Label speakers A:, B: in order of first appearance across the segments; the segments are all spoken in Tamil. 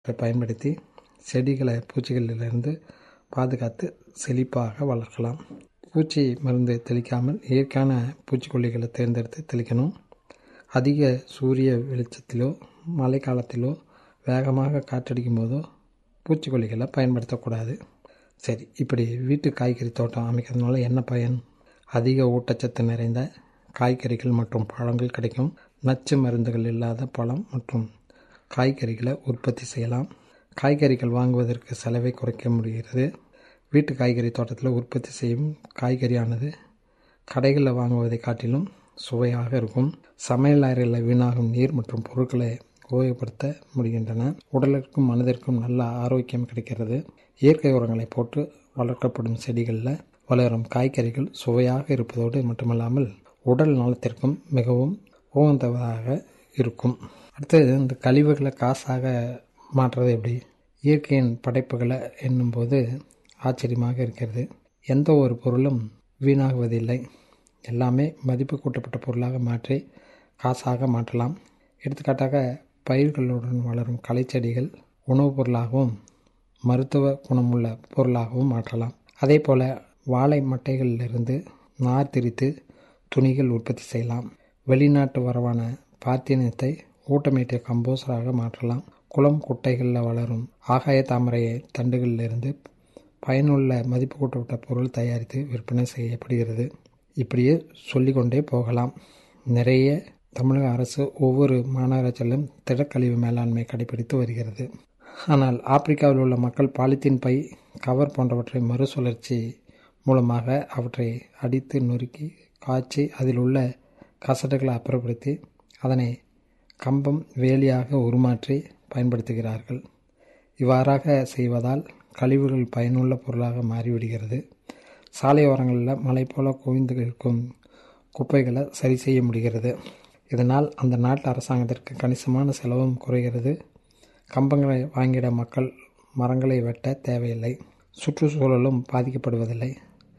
A: பயன்படுத்தி செடிகளை பூச்சிகளிலிருந்து பாதுகாத்து செழிப்பாக வளர்க்கலாம் பூச்சி மருந்து தெளிக்காமல் இயற்கையான பூச்சிக்கொல்லிகளை தேர்ந்தெடுத்து தெளிக்கணும் அதிக சூரிய வெளிச்சத்திலோ மழை காலத்திலோ வேகமாக காற்றடிக்கும் போதோ பூச்சிக்கொல்லிகளை பயன்படுத்தக்கூடாது சரி இப்படி வீட்டு காய்கறி தோட்டம் அமைக்கிறதுனால என்ன பயன் அதிக ஊட்டச்சத்து நிறைந்த காய்கறிகள் மற்றும் பழங்கள் கிடைக்கும் நச்சு மருந்துகள் இல்லாத பழம் மற்றும் காய்கறிகளை உற்பத்தி செய்யலாம் காய்கறிகள் வாங்குவதற்கு செலவை குறைக்க முடிகிறது வீட்டு காய்கறி தோட்டத்தில் உற்பத்தி செய்யும் காய்கறியானது கடைகளில் வாங்குவதை காட்டிலும் சுவையாக இருக்கும் சமையல் அறையில் வீணாகும் நீர் மற்றும் பொருட்களை உபயோகப்படுத்த முடிகின்றன உடலிற்கும் மனதிற்கும் நல்ல ஆரோக்கியம் கிடைக்கிறது இயற்கை உரங்களை போட்டு வளர்க்கப்படும் செடிகளில் வளரும் காய்கறிகள் சுவையாக இருப்பதோடு மட்டுமல்லாமல் உடல் நலத்திற்கும் மிகவும் உகந்ததாக இருக்கும் அடுத்தது இந்த கழிவுகளை காசாக மாற்றுறது எப்படி இயற்கையின் படைப்புகளை என்னும்போது ஆச்சரியமாக இருக்கிறது எந்த ஒரு பொருளும் வீணாகுவதில்லை எல்லாமே மதிப்பு கூட்டப்பட்ட பொருளாக மாற்றி காசாக மாற்றலாம் எடுத்துக்காட்டாக பயிர்களுடன் வளரும் களைச்செடிகள் உணவுப் பொருளாகவும் மருத்துவ குணமுள்ள பொருளாகவும் மாற்றலாம் அதே போல் வாழை மட்டைகளிலிருந்து நார் திரித்து துணிகள் உற்பத்தி செய்யலாம் வெளிநாட்டு வரவான பாத்தியனத்தை ஊட்டமேற்றிய கம்போசராக மாற்றலாம் குளம் குட்டைகளில் வளரும் ஆகாய தாமரை தண்டுகளிலிருந்து பயனுள்ள மதிப்பு கூட்டப்பட்ட பொருள் தயாரித்து விற்பனை செய்யப்படுகிறது இப்படியே சொல்லிக்கொண்டே போகலாம் நிறைய தமிழக அரசு ஒவ்வொரு மாநகராட்சியிலும் திடக்கழிவு மேலாண்மை கடைபிடித்து வருகிறது ஆனால் ஆப்பிரிக்காவில் உள்ள மக்கள் பாலித்தீன் பை கவர் போன்றவற்றை மறுசுழற்சி மூலமாக அவற்றை அடித்து நொறுக்கி காய்ச்சி அதில் உள்ள கசடுகளை அப்புறப்படுத்தி அதனை கம்பம் வேலியாக உருமாற்றி பயன்படுத்துகிறார்கள் இவ்வாறாக செய்வதால் கழிவுகள் பயனுள்ள பொருளாக மாறிவிடுகிறது சாலையோரங்களில் மலை போல குவிந்து இருக்கும் குப்பைகளை சரி செய்ய முடிகிறது இதனால் அந்த நாட்டு அரசாங்கத்திற்கு கணிசமான செலவும் குறைகிறது கம்பங்களை வாங்கிட மக்கள் மரங்களை வெட்ட தேவையில்லை சுற்றுச்சூழலும் பாதிக்கப்படுவதில்லை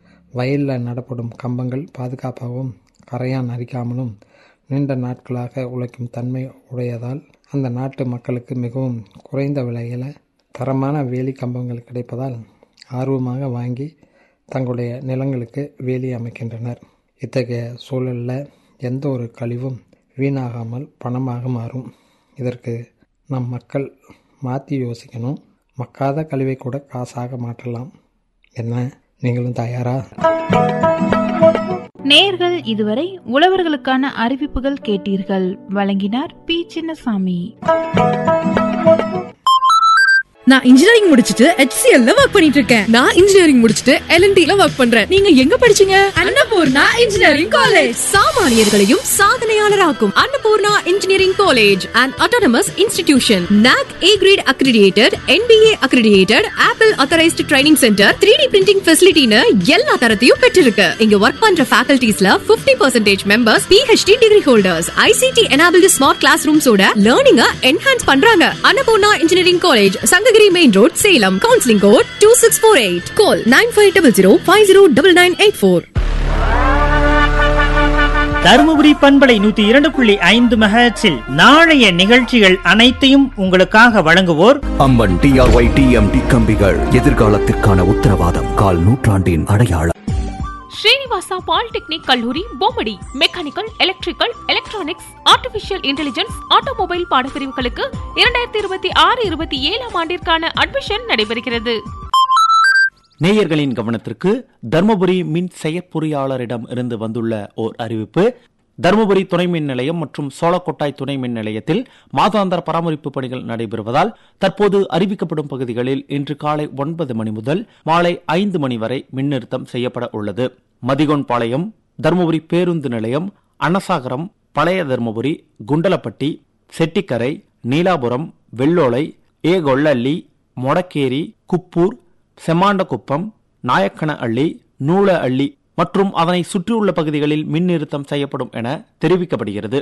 A: வயலில் நடப்படும் கம்பங்கள் பாதுகாப்பாகவும் கரையான் அரிக்காமலும் நீண்ட நாட்களாக உழைக்கும் தன்மை உடையதால் அந்த நாட்டு மக்களுக்கு மிகவும் குறைந்த விலையில் தரமான வேலி கம்பங்கள் கிடைப்பதால் ஆர்வமாக வாங்கி தங்களுடைய நிலங்களுக்கு வேலி அமைக்கின்றனர் இத்தகைய சூழலில் எந்த ஒரு கழிவும் வீணாகாமல் பணமாக மாறும் இதற்கு நம் மக்கள் மாற்றி யோசிக்கணும் மக்காத கழிவை கூட காசாக மாற்றலாம் என்ன நீங்களும் தயாரா
B: நேர்கள் இதுவரை உழவர்களுக்கான அறிவிப்புகள் கேட்டீர்கள் வழங்கினார் பி சின்னசாமி
C: நான் இன்ஜினியரிங் முடிச்சிட்டு HCL ல ஒர்க் பண்ணிட்டு இருக்கேன்
D: நான் இன்ஜினியரிங் முடிச்சிட்டு LNT ல ஒர்க் பண்றேன்
C: நீங்க எங்க படிச்சீங்க அன்னபூர்ணா இன்ஜினியரிங் காலேஜ்
D: சாமானியர்களையும் சாதனையாளராக்கும் Annapoorna engineering college and autonomous institution NAC A grade accredited NBA accredited Apple authorized training centre 3D printing ஃபெசிலிட்டின்னு எல்லா தரத்தையும் பெற்றிருக்கு இங்க ஒர்க் பண்ற ஃபேக்கல்டிஸ்ல 50% percentage members PhD degree holders ICT enabled smart class ரூம்ஸோட லேர்னிங்க என்ஹான்ஸ் பண்றாங்க Annapoorna engineering college Sankagiri main road Salem counselling code two six four eight call nine five double zero five zero double nine eight four
E: Dharmapuri பண்பலை நூத்தி இரண்டு புள்ளி ஐந்து மெகாச்சில் நாளைய நிகழ்ச்சிகள் அனைத்தையும் உங்களுக்காக வழங்குவோர்
F: அம்பன் டிஆர்ஒய் டிஎம்டி கம்பிகள் எதிர்காலத்திற்கான உத்தரவாதம் கால் நூற்றாண்டின் அடையாளம்
G: ஸ்ரீனிவாசா பாலிடெக்னிக் கல்லூரி Bommidi mechanical electrical electronics artificial intelligence automobile பாடப்பிரிவுகளுக்கு இரண்டாயிரத்தி இருபத்தி ஆறு இருபத்தி ஏழாம் ஆண்டிற்கான அட்மிஷன் நடைபெறுகிறது
H: நேயர்களின் கவனத்திற்கு தர்மபுரி மின் செயற்பொறியாளரிடம் இருந்து வந்துள்ள ஓர் அறிவிப்பு தருமபுரி துணை மின் நிலையம் மற்றும் சோளக்கொட்டாய் துணை மின் நிலையத்தில் மாதாந்தர பராமரிப்பு பணிகள் நடைபெறுவதால் தற்போது அறிவிக்கப்படும் பகுதிகளில் இன்று காலை ஒன்பது மணி முதல் மாலை ஐந்து மணி வரை மின்னிறுத்தம் செய்யப்பட உள்ளது மதிகோன்பாளையம் தருமபுரி பேருந்து நிலையம் அன்னசாகரம் பழைய தருமபுரி குண்டலப்பட்டி செட்டிக்கரை நீலாபுரம் வெள்ளோலை ஏ கொள்ளல்லி மொடக்கேரி குப்பூர் செம்மாண்டகுப்பம் நாயக்கன அள்ளி நூல அள்ளி மற்றும் அதனை சுற்றியுள்ள பகுதிகளில் மின் நிறுத்தம் செய்யப்படும் என தெரிவிக்கப்படுகிறது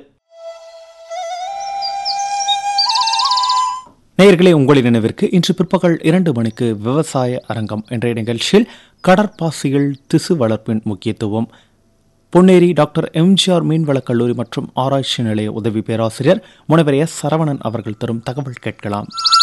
H: நேயர்களே உங்களின் நினைவிற்கு இன்று பிற்பகல் இரண்டு மணிக்கு விவசாய அரங்கம் என்ற நிகழ்ச்சியில் கடற்பாசிகள் திசு வளர்ப்பின் முக்கியத்துவம் பொன்னேரி டாக்டர் எம்ஜிஆர் மீன்வளக் கல்லூரி மற்றும் ஆராய்ச்சி நிலைய உதவி பேராசிரியர் முனைவர் எஸ் சரவணன் அவர்கள் தரும் தகவல் கேட்கலாம்